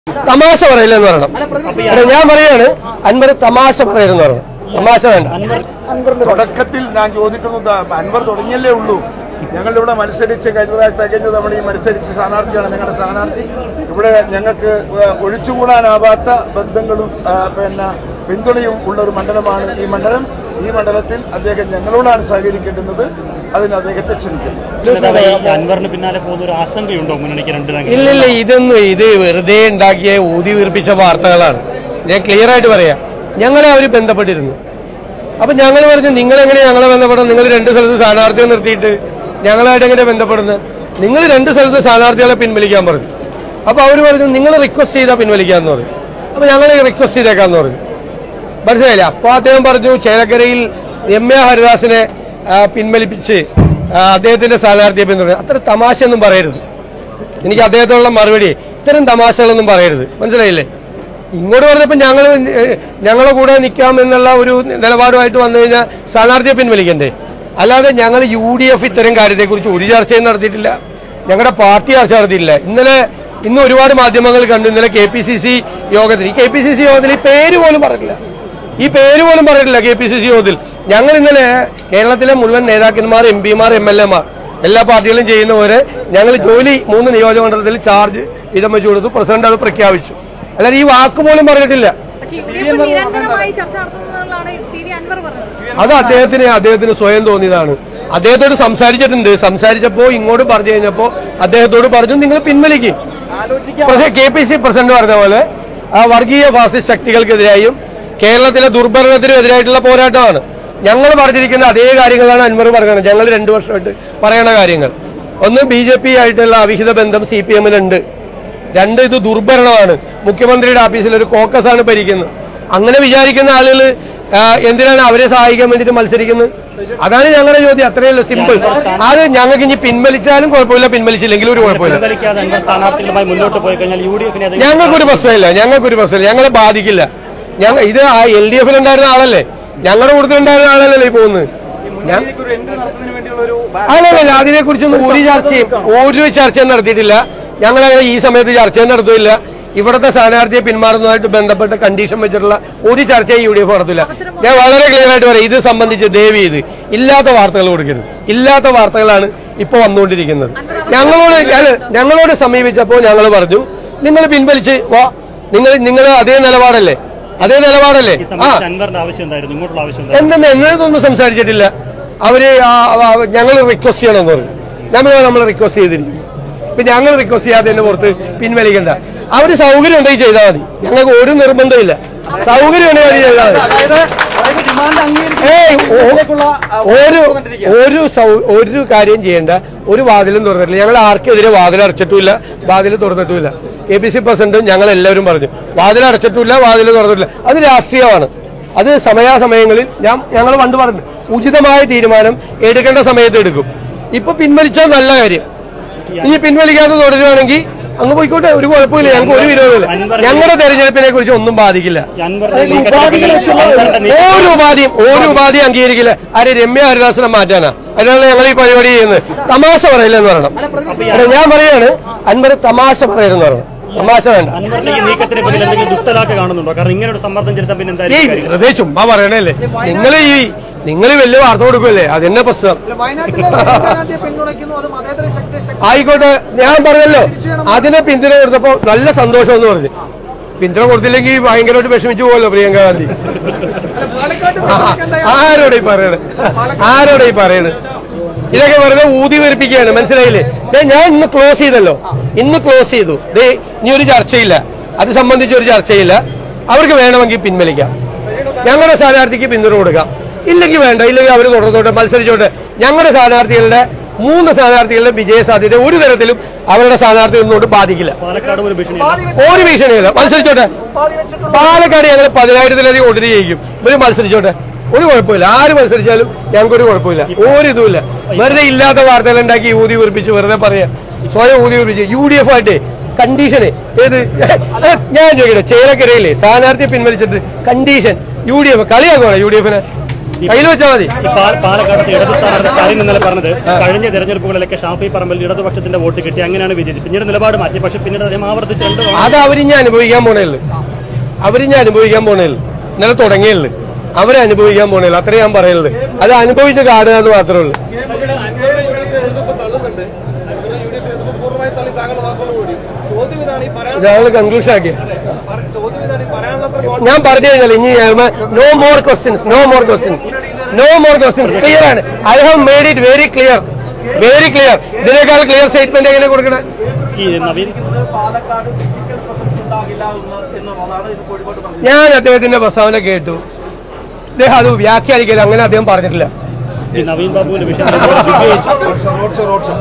തമാശ പറയില്ലെന്ന് പറയണം എടാ, ഞാൻ പറയാണ് അൻവർ തമാശ പറയരുതെന്ന് പറയണം തമാശ വേണ്ട തുടക്കത്തിൽ ഞാൻ ചോദിക്കുന്നത് അൻവർ തുടങ്ങിയല്ലേ ഉള്ളൂ ഞങ്ങൾ ഇവിടെ മത്സരിച്ച് കഴിഞ്ഞ തികഞ്ഞ തവണ ഈ മത്സരിച്ച സ്ഥാനാർത്ഥിയാണ് ഞങ്ങളുടെ സ്ഥാനാർത്ഥി ഇവിടെ ഞങ്ങൾക്ക് ഏഹ്, ഒഴിച്ചുകൂടാനാവാത്ത ബന്ധങ്ങളും ആ, പിന്നെ പിന്തുണയും ഉള്ള ഒരു മണ്ഡലമാണ് ഈ മണ്ഡലം ഈ മണ്ഡലത്തിൽ അദ്ദേഹം ഞങ്ങളോടാണ് സഹകരിക്കേണ്ടുന്നത് അതിന് അദ്ദേഹത്തെ ക്ഷണിക്കുന്നു നേതാവേ, ഈ അൻവറിന് പിന്നാലെ പോകുന്ന ഒരു ആശങ്കയുണ്ടോ മുന്നണിക്ക് രണ്ട് രംഗത്ത്? ഇല്ലില്ല ഇതൊന്നും ഇത് വെറുതെ ഉണ്ടാക്കിയ ഊതി വീർപ്പിച്ച വാർത്തകളാണ് ഞാൻ ക്ലിയർ ആയിട്ട് പറയാം ഞങ്ങളെ അവർ ബന്ധപ്പെട്ടിരുന്നു അപ്പൊ ഞങ്ങൾ പറഞ്ഞു നിങ്ങൾ എങ്ങനെ ഞങ്ങളെ ബന്ധപ്പെടാം നിങ്ങൾ രണ്ട് സ്ഥലത്ത് സ്ഥാനാർത്ഥിയെ നിർത്തിയിട്ട് ഞങ്ങളായിട്ട് എങ്ങനെ ബന്ധപ്പെടുന്നത് നിങ്ങൾ രണ്ട് സ്ഥലത്ത് സ്ഥാനാർത്ഥികളെ പിൻവലിക്കാൻ പറഞ്ഞു അപ്പൊ അവർ പറഞ്ഞു നിങ്ങൾ റിക്വസ്റ്റ് ചെയ്താൽ പിൻവലിക്കാന്ന് പറഞ്ഞു അപ്പൊ ഞങ്ങൾ റിക്വസ്റ്റ് ചെയ്തേക്കാന്ന് പറഞ്ഞു മനസ്സിലായില്ല അപ്പൊ അദ്ദേഹം പറഞ്ഞു ചേലക്കരയിൽ രമ്യ ഹരിദാസിനെ ആ, പിൻവലിപ്പിച്ച് ആ, അദ്ദേഹത്തിന്റെ സ്ഥാനാർത്ഥിയെ പിന്തുണ അത്ര തമാശയൊന്നും പറയരുത് എനിക്ക് അദ്ദേഹത്തോടുള്ള മറുപടി ഇത്തരം തമാശകളൊന്നും പറയരുത് മനസ്സിലായില്ലേ ഇങ്ങോട്ട് പറഞ്ഞപ്പോൾ ഞങ്ങൾ ഞങ്ങളെ കൂടെ നിൽക്കാം എന്നുള്ള ഒരു നിലപാടുമായിട്ട് വന്നു കഴിഞ്ഞാൽ സ്ഥാനാർത്ഥിയെ പിൻവലിക്കണ്ടേ അല്ലാതെ ഞങ്ങൾ യു ഡി എഫ് ഇത്തരം കാര്യത്തെക്കുറിച്ച് ഒരു ചർച്ചയും നടത്തിയിട്ടില്ല ഞങ്ങളുടെ പാർട്ടി ചർച്ച നടത്തിയിട്ടില്ല ഇന്നലെ ഇന്ന് ഒരുപാട് മാധ്യമങ്ങൾ കണ്ടു ഇന്നലെ കെ പി സി സി യോഗത്തിൽ ഈ കെ പി സി സി യോഗത്തിൽ ഈ പേര് പോലും പറഞ്ഞില്ല ഈ പേര് പോലും പറഞ്ഞിട്ടില്ല കെ പി സി സി യോഗത്തിൽ ഞങ്ങൾ ഇന്നലെ കേരളത്തിലെ മുഴുവൻ നേതാക്കന്മാർ എം പിമാർ എം എൽ എമാർ എല്ലാ പാർട്ടികളും ചെയ്യുന്ന പോലെ ഞങ്ങൾ ജോലി മൂന്ന് നിയോജകമണ്ഡലത്തിൽ ചാർജ് വീതം വെച്ചു കൊടുത്തു പ്രസിഡന്റ് അത് പ്രഖ്യാപിച്ചു അല്ലാതെ ഈ വാക്ക് പോലും പറഞ്ഞിട്ടില്ല പക്ഷേ യു ഡി എഫ് നിരന്തരമായി ചർച്ച നടത്തുന്നതാണ് പി വി അൻവർ പറഞ്ഞത് അത് അദ്ദേഹത്തിന് അദ്ദേഹത്തിന് സ്വയം തോന്നിയതാണ് അദ്ദേഹത്തോട് സംസാരിച്ചിട്ടുണ്ട് സംസാരിച്ചപ്പോ ഇങ്ങോട്ട് പറഞ്ഞു കഴിഞ്ഞപ്പോ അദ്ദേഹത്തോട് പറഞ്ഞു നിങ്ങൾ പിൻവലിക്കും പക്ഷേ കെ പി സി പ്രസിഡന്റ് പറഞ്ഞ പോലെ ആ വർഗീയ ഫാസിസ്റ്റ് ശക്തികൾക്കെതിരായും കേരളത്തിലെ ദുർഭരണത്തിനും എതിരായിട്ടുള്ള പോരാട്ടമാണ് ഞങ്ങൾ പറഞ്ഞിരിക്കുന്ന അതേ കാര്യങ്ങളാണ് അൻവർ പറയുന്നത് ഞങ്ങൾ രണ്ടു വർഷമായിട്ട് പറയണ കാര്യങ്ങൾ ഒന്ന് ബി ജെ പി ആയിട്ടുള്ള അവിഹിത ബന്ധം സി പി എമ്മിനുണ്ട് രണ്ട് ഇത് ദുർഭരണമാണ് മുഖ്യമന്ത്രിയുടെ ഓഫീസിൽ ഒരു കോക്കസ് ആണ് ഭരിക്കുന്നത് അങ്ങനെ വിചാരിക്കുന്ന ആളുകൾ എന്തിനാണ് അവരെ സഹായിക്കാൻ വേണ്ടിയിട്ട് മത്സരിക്കുന്നത് അതാണ് ഞങ്ങളുടെ ചോദ്യം അത്രയേ ഉള്ളൂ സിമ്പിൾ അത് ഞങ്ങൾക്ക് ഇനി പിൻവലിച്ചാലും കുഴപ്പമില്ല പിൻവലിച്ചില്ലെങ്കിലും ഒരു കുഴപ്പമില്ല പിൻവലിക്കാതെ അൻവർ സ്ഥാനാർത്ഥികളുമായി മുന്നോട്ട് പോയി കഴിഞ്ഞാൽ യു ഡി എഫിനെ അത് ഞങ്ങൾക്കൊരു പ്രശ്നമില്ല ഞങ്ങൾക്കൊരു പ്രശ്നമില്ല ഞങ്ങളെ ബാധിക്കില്ല ഞങ്ങൾ ഇത് ആ എൽ ഡി എഫിൽ ഉണ്ടായിരുന്ന ആളല്ലേ ഞങ്ങളുടെ കൂട്ടത്തിലുണ്ടായിരുന്ന ആളല്ലല്ലോ ഈ പോകുന്നത് ഞാൻ അല്ലല്ല അതിനെ കുറിച്ചൊന്നും ഒരു ചർച്ചയും ഒരു ചർച്ചയും നടത്തിയിട്ടില്ല ഞങ്ങൾ അങ്ങനെ ഈ സമയത്ത് ചർച്ചയും നടത്തില്ല ഇവിടുത്തെ സ്ഥാനാർത്ഥിയെ പിന്മാറുന്നതുമായിട്ട് ബന്ധപ്പെട്ട കണ്ടീഷൻ വെച്ചിട്ടുള്ള ഒരു ചർച്ചയും യു ഡി എഫ് നടത്തില്ല ഞാൻ വളരെ ക്ലിയർ ആയിട്ട് പറയാം ഇത് സംബന്ധിച്ച് ദേവി ഇത് ഇല്ലാത്ത വാർത്തകൾ കൊടുക്കരുത് ഇല്ലാത്ത വാർത്തകളാണ് ഇപ്പൊ വന്നുകൊണ്ടിരിക്കുന്നത് ഞങ്ങളോട് ഞാൻ- ഞങ്ങളോട് സമീപിച്ചപ്പോൾ ഞങ്ങൾ പറഞ്ഞു നിങ്ങൾ പിൻവലിച്ച് വാ നിങ്ങൾ നിങ്ങൾ അതേ നിലപാടല്ലേ അതേ നിലപാടല്ലേ ഈ ആ സംബന്ധിച്ച് അൻവറിന്റെ ആവശ്യം എന്തായിരുന്നു ഇങ്ങോട്ടുള്ള ആവശ്യം എന്തായിരുന്നു എന്തെന്ന് എന്നതൊന്നും സംസാരിച്ചിട്ടില്ല അവര് ഞങ്ങൾ റിക്വസ്റ്റ് ചെയ്യണമെന്ന് പറഞ്ഞു നമ്മൾ നമ്മൾ റിക്വസ്റ്റ് ചെയ്തിരിക്കും ഇപ്പൊ ഞങ്ങൾ റിക്വസ്റ്റ് ചെയ്യാതെ എന്നെ പുറത്ത് പിൻവലിക്കണ്ട അവര് സൗകര്യം ഉണ്ടെങ്കിൽ ചെയ്താൽ മതി ഞങ്ങൾക്ക് ഒരു നിർബന്ധമില്ല സൗകര്യം ഉണ്ടെങ്കിൽ ചെയ്താൽ മതി ഏയ് ഓ- ഒരു ഒരു സൗ- ഒരു കാര്യം ചെയ്യേണ്ട ഒരു വാതിലും തുറന്നിട്ടില്ല ഞങ്ങൾ ആർക്കെതിരെ വാതിൽ അടച്ചിട്ടുമില്ല വാതിൽ തുറന്നിട്ടുമില്ല കെ പി സി പ്രസിഡന്റും ഞങ്ങൾ എല്ലാവരും പറഞ്ഞു വാതിൽ അടച്ചിട്ടില്ല വാതിൽ തുറന്നിട്ടില്ല അത് രാഷ്ട്രീയമാണ് അത് സമയാസമയങ്ങളിൽ ഞാൻ ഞങ്ങൾ പണ്ട് പറഞ്ഞു ഉചിതമായ തീരുമാനം എടുക്കേണ്ട സമയത്ത് എടുക്കും ഇപ്പൊ പിൻവലിച്ചാൽ നല്ല കാര്യം ഇനി പിൻവലിക്കാതെ തുടരുവാണെങ്കിൽ അങ്ങ് പോയിക്കോട്ടെ ഒരു കുഴപ്പമില്ല ഞങ്ങൾക്ക് ഒരു വിരോധമില്ല ഞങ്ങളുടെ തെരഞ്ഞെടുപ്പിനെ കുറിച്ച് ഒന്നും ബാധിക്കില്ല ഈ അൻവറിന്റെ നീക്കത്തിന് പിന്നിൽ അൻവറിന്റെ നീക്കം- ഒരു ഉപാധിയും ഒരു ഉപാധിയും അംഗീകരിക്കില്ല ആര് രമ്യ ഹരിദാസനെ മാറ്റാനാ അതിനാണ് ഞങ്ങൾ ഈ പരിപാടി ചെയ്യുന്നത് തമാശ പറയില്ലെന്ന് പറയണം എടാ, ഞാൻ പറയാണ് അൻവർ തമാശ പറയരുതെന്ന് പറയണം തമാശ വേണ്ട അൻവറിന്റെ ഈ നീക്കത്തിന് പിന്നിൽ എന്തെങ്കിലും ദുഷ്ടലാക്ക് കാണുന്നുണ്ടോ കാരണം ഇങ്ങനെ ഒരു സമ്മർദ്ദം ചെലുത്താൻ പിന്നെ ഈ എന്തായാലും കാര്യം? വെറുതെ ചുമ്മാ പറയണല്ലേ നിങ്ങൾ ഈ നിങ്ങൾ വലിയ വാർത്ത കൊടുക്കുമല്ലേ അതെന്നെ പ്രശ്നം വയനാട്ടിലെ ഇന്ദിരാഗാന്ധിയെ പിന്തുണയ്ക്കുന്നു അത് മതേതര ശക്തി ശക്തി ആയിക്കോട്ടെ ഞാൻ പറഞ്ഞല്ലോ അതിനെ പിന്തുണ കൊടുത്തപ്പോ നല്ല സന്തോഷം എന്ന് പറഞ്ഞു പിന്തുണ കൊടുത്തില്ലെങ്കിൽ ഭയങ്കരമായിട്ട് വിഷമിച്ചു പോകല്ലോ പ്രിയങ്ക ഗാന്ധി പാലക്കാട് ആ, ആരോടാ ഈ പറയണത് ആരോടാ ഈ പറയണത് ഇതൊക്കെ വെറുതെ ഊതി വെറുപ്പിക്കുകയാണ് മനസ്സിലായില്ലേ ദേ, ഞാൻ ഇന്ന് ക്ലോസ് ചെയ്തല്ലോ ഇന്ന് ക്ലോസ് ചെയ്തു ദേ ഇനി ഒരു ചർച്ചയില്ല അത് സംബന്ധിച്ച് ഒരു ചർച്ചയില്ല അവർക്ക് വേണമെങ്കിൽ പിൻവലിക്കാം ഞങ്ങളുടെ സ്ഥാനാർത്ഥിക്ക് പിന്തുണ കൊടുക്കാം ഇല്ലെങ്കിൽ വേണ്ട ഇല്ലെങ്കിൽ അവർ തുടർന്നോട്ടെ മത്സരിച്ചോട്ടെ ഞങ്ങളുടെ സ്ഥാനാർത്ഥികളുടെ മൂന്ന് സ്ഥാനാർത്ഥികളുടെ വിജയ സാധ്യത ഒരു തരത്തിലും അവരുടെ സ്ഥാനാർത്ഥി ഒന്നുകൊണ്ട് ബാധിക്കില്ല പാലക്കാട് ഒരു ഭീഷണിയല്ല ഒരു ഭീഷണിയില്ല മത്സരിച്ചോട്ടെ ഉപാധി വെച്ചിട്ടുള്ള പാലക്കാട് ഞങ്ങൾ പതിനായിരത്തിലധികം വോട്ടിന് ജയിക്കും ഇവര് മത്സരിച്ചോട്ടെ ഒരു കുഴപ്പമില്ല ആര് മത്സരിച്ചാലും ഞങ്ങൾക്ക് ഒരു കുഴപ്പമില്ല ഒരു ഇതുമില്ല വെറുതെ ഇല്ലാത്ത വാർത്തകൾ ഉണ്ടാക്കി ഊതി ഉറപ്പിച്ച് വെറുതെ പറയാ സ്വയം ഊതി ഉറപ്പിച്ച് യു ഡി എഫ് ആയിട്ട് കണ്ടീഷന് ഏത് ഞാൻ ചോദിക്കട്ടെ ചേലക്കരയിലെ സ്ഥാനാർത്ഥിയെ പിൻവലിച്ചിട്ട് കണ്ടീഷൻ യു ഡി എഫ് കളിയാക്കുവാണ് യു ഡി എഫിനെ കയ്യിൽ വെച്ചാൽ മതി ഈ പാ- പാലക്കാടത്തെ ഇടതു സ്ഥാനാർത്ഥി സ്റ്റാലിൻ ഇന്നലെ പറഞ്ഞത് കഴിഞ്ഞ തെരഞ്ഞെടുപ്പുകളിലൊക്കെ ഷാഫി പറമ്പിൽ ഇടതുപക്ഷത്തിന്റെ വോട്ട് കിട്ടി അങ്ങനെയാണ് വിജയിച്ചത് പിന്നീട് നിലപാട് മാറ്റി പക്ഷെ പിന്നീട് അദ്ദേഹം ആവർത്തിച്ച് രണ്ട് തവണ അത് അവരിഞ്ഞ് അനുഭവിക്കാൻ പോണേള്ളു അവരിഞ്ഞ് അനുഭവിക്കാൻ പോണേള്ളു ഇന്നലെ തുടങ്ങിയുള്ളു അവരെ അനുഭവിക്കാൻ പോണേള്ളു അത്രേ ഞാൻ പറയുള്ളത് അത് അനുഭവിച്ച് കാണുക എന്ന് മാത്രമേ ഉള്ളൂ ഞങ്ങൾ കൺക്ലൂഷൻ ആക്കി ഞാൻ പറഞ്ഞു കഴിഞ്ഞാൽ ഇനി no more questions no more questions no more questions clear ആണ് I have made it very clear very clear ഇതിനേക്കാൾ ക്ലിയർ സ്റ്റേറ്റ്മെന്റ് എങ്ങനെ കൊടുക്കണേ ഈ നവീൻ ഞാൻ അദ്ദേഹത്തിന്റെ പ്രസ്താവന കേട്ടു അദ്ദേഹം അത് വ്യാഖ്യാനിക്കില്ല അങ്ങനെ അദ്ദേഹം പറഞ്ഞിട്ടില്ല ഈ നവീൻ ബാബുവിന്റെ വിഷയം